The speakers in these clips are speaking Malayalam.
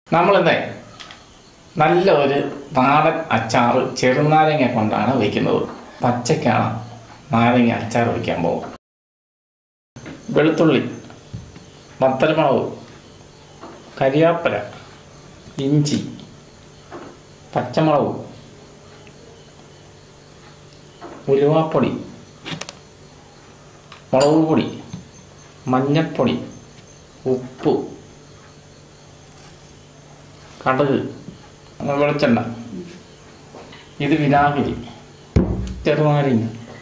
നമ്മളിന്നേ നല്ല ഒരു നാടൻ അച്ചാറ് ചെറുനാരങ്ങ കൊണ്ടാണ് വയ്ക്കുന്നത് പച്ചക്കാണ് നാരങ്ങ അച്ചാർ വയ്ക്കാൻ പോകും വെളുത്തുള്ളി വത്തൽമുളക് കരിയാപ്പല ഇഞ്ചി പച്ചമുളക് ഉലുവാപ്പൊടി മുളക് പൊടി മഞ്ഞപ്പൊടി ഉപ്പ് കടുക് വെളിച്ചെണ്ണ ഇത് വിനാഗിരി ചെറുനാരങ്ങ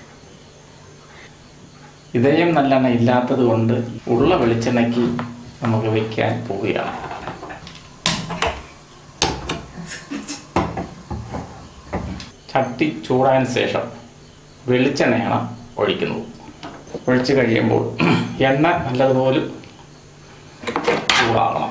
ഇതയം നല്ലെണ്ണ ഇല്ലാത്തത് കൊണ്ട് ഉള്ള വെളിച്ചെണ്ണയ്ക്ക് നമുക്ക് വയ്ക്കാൻ പോവുകയാണ് ചട്ടി ചൂടായതിനു ശേഷം വെളിച്ചെണ്ണയാണ് ഒഴിക്കുന്നത് ഒഴിച്ച് കഴിയുമ്പോൾ എണ്ണ നല്ലതുപോലെ ചൂടാകണം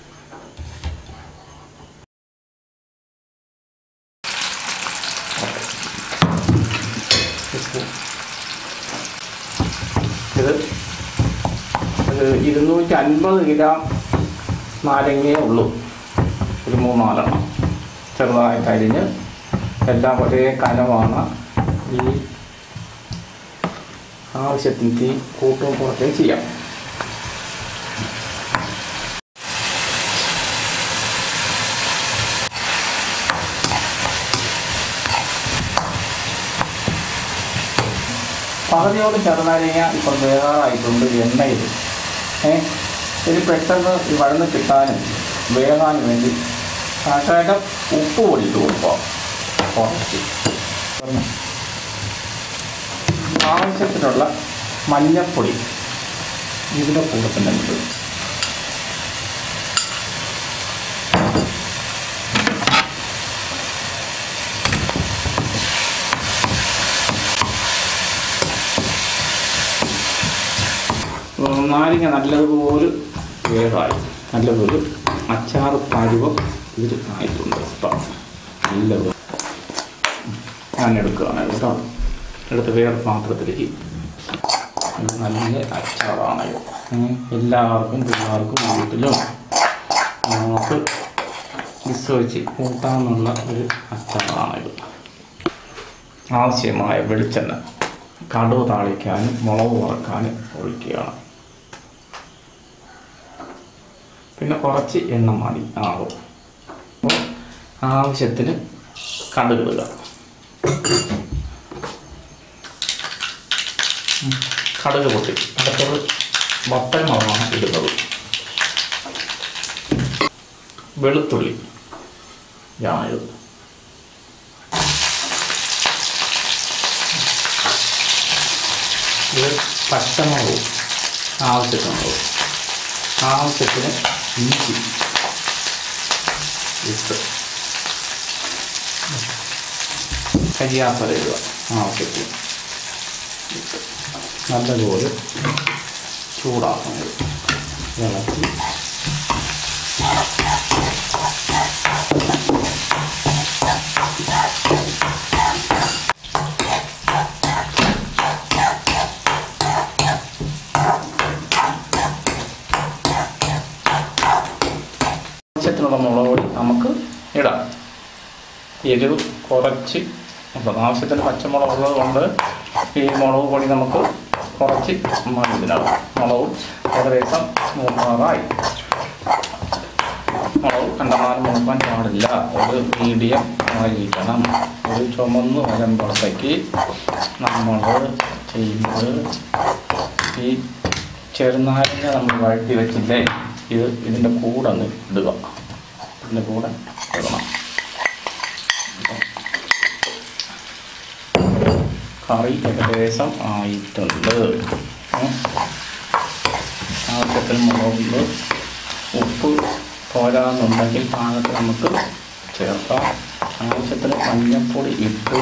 ഇത് ഒരു ഇരുന്നൂറ്റി അൻപത് ഗ്രാം നാരങ്ങയേ ഉള്ളൂ ഒരു മൂന്നാലെണ്ണം ചെറുതായിട്ട് അരിഞ്ഞ് എല്ലാം ഒരേ കനമാണ് ഈ ആവശ്യത്തിന് തീ കൂട്ടും കുറച്ചും ചെയ്യാം പകുതിയോട് ചെറുനാരങ്ങ ഇപ്പം വേകാറായിട്ടുണ്ട് എണ്ണയിൽ ഏ ഇത് പെട്ടെന്ന് ഈ വഴന്ന് കിട്ടാനും വേകാനും വേണ്ടി കാട്ടായിട്ട് ഉപ്പ് പൊടിയിട്ട് കൊടുക്കുക കുറച്ച് ആവശ്യത്തിനുള്ള മഞ്ഞപ്പൊടി ഇതിൻ്റെ കൂടെ തന്നെ ഉണ്ട് നാരങ്ങ നല്ലതുപോലെ വേറായി നല്ലപോലെ അച്ചാർ പരുവം ഇതിൽ ആയിട്ടുണ്ട് കേട്ടോ നല്ലത് ഞാൻ എടുക്കുകയാണ് കേട്ടോ എടുത്ത് വേറെ പാത്രത്തിലേക്ക് ഇത് നല്ല അച്ചാറാണ് ഇത് ഉം. എല്ലാവർക്കും പിള്ളേർക്കും വീട്ടിലും നമുക്ക് വിശ്വസിച്ച് കൂട്ടാമെന്നുള്ള ഒരു അച്ചാറാണ് ഇത് ആവശ്യമായ വെളിച്ചെണ്ണ കടുവ് താളിക്കാനും മുളക് വറക്കാനും ഒഴിക്കുകയാണ് പിന്നെ കുറച്ച് എണ്ണ മതി ആകും അപ്പോൾ ആവശ്യത്തിന് കടുകിടുക ഉം. കടുക് പൊട്ടി അടുത്തത് വത്തൽ മുളകാണ് ഇടുന്നത് വെളുത്തുള്ളി ഞാനിത് ഇത് പച്ചമുളകും ആവശ്യത്തിനുള്ളത് ആവശ്യത്തിന് ഇഞ്ചി ഇട്ട് കരിയാപ്പല ഇടുക ആവശ്യത്തിന് ഇട്ട് നല്ലതുപോലെ ചൂടാക്കുന്നത് ഇളക്കി ആവശ്യത്തിനുള്ള മുളക് പൊടി നമുക്ക് ഇടാം എരിവ് കുറച്ച് അപ്പം ആവശ്യത്തിന് പച്ചമുളക് ഉള്ളത് കൊണ്ട് ഈ മുളക് പൊടി നമുക്ക് കുറച്ച് മതി ഇതിനകം മുളകും ഏകദേശം മൂന്നാറായി മുളക് കണ്ടമാനം മൂക്കാൻ പാടില്ല ഒരു മീഡിയം ആയിരിക്കണം ഒരു ചുമന്ന് വരുമ്പോഴത്തേക്ക് നമ്മൾ ചെയ്യുന്നത് ഈ ചെറുനാരങ്ങ നമ്മൾ വഴറ്റി വെച്ചില്ലേ ഇത് ഇതിൻ്റെ കൂടെ അങ്ങ് ഇടുക ഇതിൻ്റെ കൂടെ ഇടണം കറി ഏകദേശം ആയിട്ടുണ്ട് ഉം. ആവശ്യത്തിന് മുളകുണ്ട് ഉപ്പ് പോരാന്നുണ്ടെങ്കിൽ പാകത്ത് നമുക്ക് ചേർക്കാം ആവശ്യത്തിന് മഞ്ഞൾപ്പൊടി ഇട്ട്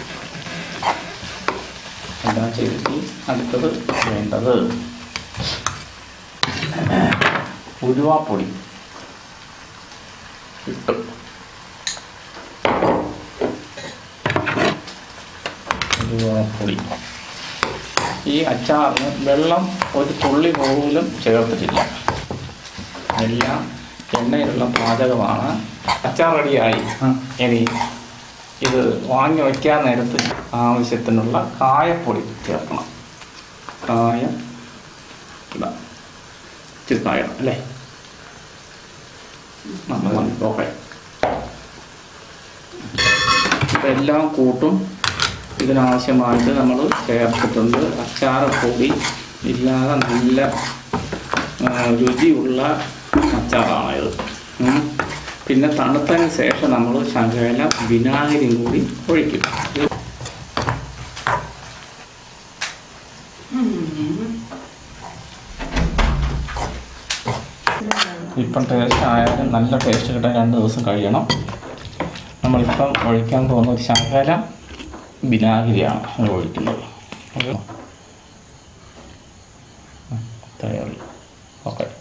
എല്ലാം ചെയ്തിട്ട് അടുത്തത് വേണ്ടത് ഉലുവാപ്പൊടി ഇട്ടു ഉലുവാപ്പൊടി ഈ അച്ചാറിന് വെള്ളം ഒരു തുള്ളി പോലും ചേർത്തിട്ടില്ല എല്ലാം എണ്ണയിലുള്ള പാചകമാണ് അച്ചാർ റെഡിയായി ഇനി ഇത് വാങ്ങി വയ്ക്കാൻ നേരത്ത് ആവശ്യത്തിനുള്ള കായപ്പൊടി ചേർക്കണം കായം ഇടാം ഇച്ചിരി കായം അല്ലേ നമ്മൾ ഓക്കെ ഇപ്പം എല്ലാം കൂട്ടും ഇതിനാവശ്യമായിട്ട് നമ്മൾ ചേർത്തിട്ടുണ്ട് അച്ചാറപ്പൊടി ഇല്ലാതെ നല്ല ആ, രുചിയുള്ള അച്ചാറാണ് ഇത് ഉം. പിന്നെ തണുത്തതിന് ശേഷം നമ്മൾ ശകല വിനാഗിരിയും കൂടി ഒഴിക്കും ഇത് ഇപ്പം ടേസ്റ്റ് ആയാലും നല്ല ടേസ്റ്റ് കിട്ടാൻ രണ്ട് ദിവസം കഴിയണം നമ്മളിപ്പം ഒഴിക്കാൻ പോകുന്ന ഒരു ശകല വിനാഗിരിയാണ് അത് ഒഴിക്കുന്നത് അത് തയ്യാറി ഓക്കെ